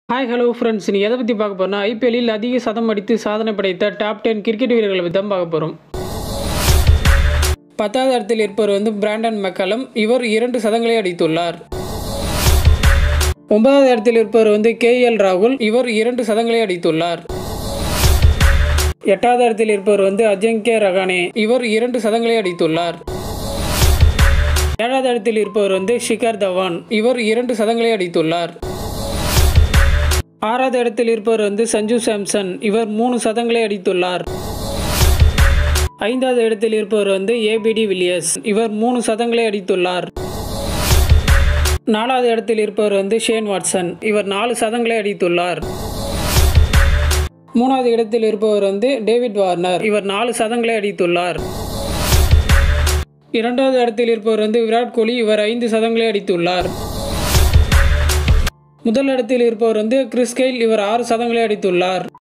hi hello friends நீ எதை பற்றி பார்க்க போறோம்னா ஐபிஎல்லில் அதிக சதம் அடித்து சாதனை படைத்த டாப் டென் கிரிக்கெட் வீரர்களை பற்றி தான் பார்க்க போகிறோம் பத்தாவது இடத்தில் இருப்பவர் வந்து பிராண்டன் மெக்கலம் இவர் இரண்டு சதங்களை அடித்துள்ளார் ஒன்பதாவது இடத்தில் இருப்பவர் வந்து கே எல் ராகுல் இவர் இரண்டு சதங்களை அடித்துள்ளார் எட்டாவது இடத்தில் இருப்பவர் வந்து அஜங்கிய ரகானே இவர் இரண்டு சதங்களை அடித்துள்ளார் ஏழாவது இடத்தில் இருப்பவர் வந்து ஷிகர் தவான் இவர் இரண்டு சதங்களை அடித்துள்ளார் ஆறாவது இடத்தில் இருப்பவர் வந்து சஞ்சு சாம்சன் இவர் மூணு சதங்களை அடித்துள்ளார் ஐந்தாவது இடத்தில் இருப்பவர் வந்து ஏபிடி வில்லியர்ஸ் இவர் மூணு சதங்களை அடித்துள்ளார் நாலாவது இடத்தில் இருப்பவர் வந்து ஷேன் வாட்சன் இவர் நாலு சதங்களை அடித்துள்ளார் மூணாவது இடத்தில் இருப்பவர் வந்து டேவிட் வார்னர் இவர் நாலு சதங்களை அடித்துள்ளார் இரண்டாவது இடத்தில் இருப்பவர் வந்து விராட் கோலி இவர் ஐந்து சதங்களை அடித்துள்ளார் முதல் இடத்தில் இருப்பவர் வந்து கிறிஸ் கெயில் இவர் ஆறு சதங்களை அடித்துள்ளார்